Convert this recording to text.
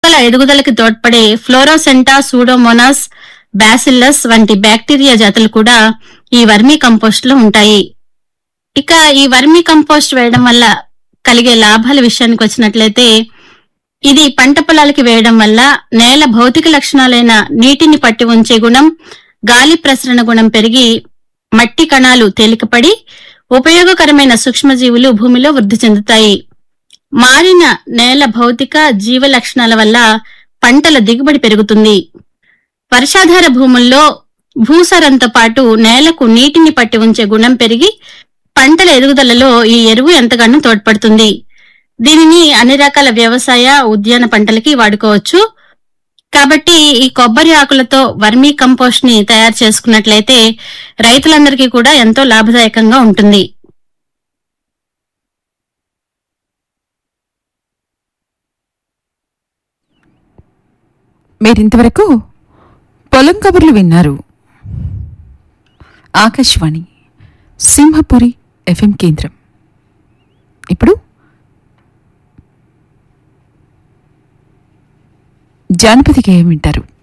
మొక్కల ఎదుగుదలకి తోడ్పడే ఫ్లోరోసెంటా సూడోమోనాస్ బ్యాసిల్లస్ వంటి బ్యాక్టీరియా జాతులు కూడా ఈ వర్మీ కంపోస్ట్ లో ఉంటాయి ఇక ఈ వర్మీ కంపోస్ట్ వేయడం వల్ల కలిగే లాభాల విషయానికి వచ్చినట్లయితే ఇది పంట పొలాలకి వేయడం వల్ల నేల భౌతిక లక్షణాలైన నీటిని పట్టి ఉంచే గుణం గాలి ప్రసరణ గుణం పెరిగి మట్టి కణాలు తేలికపడి ఉపయోగకరమైన సూక్ష్మజీవులు భూమిలో వృద్ధి చెందుతాయి మారిన నేల భౌతిక జీవ లక్షణాల వల్ల పంటల దిగుబడి పెరుగుతుంది వర్షాధార భూముల్లో భూసారంతో పాటు నేలకు నీటిని పట్టి ఉంచే గుణం పెరిగి పంటల ఎదుగుదలలో ఈ ఎరువు ఎంతగానో తోడ్పడుతుంది దీనిని అన్ని రకాల వ్యవసాయ ఉద్యాన పంటలకి వాడుకోవచ్చు కాబట్టి ఈ కొబ్బరి ఆకులతో వర్మీ కంపోస్ట్ ని తయారు చేసుకున్నట్లయితే రైతులందరికీ కూడా ఎంతో లాభదాయకంగా ఉంటుంది మీరింతవరకు పొలం కబుర్లు విన్నారు ఆకాశవాణి సింహపురి ఎఫ్ఎం కేంద్రం ఇప్పుడు జానపద గేయం వింటారు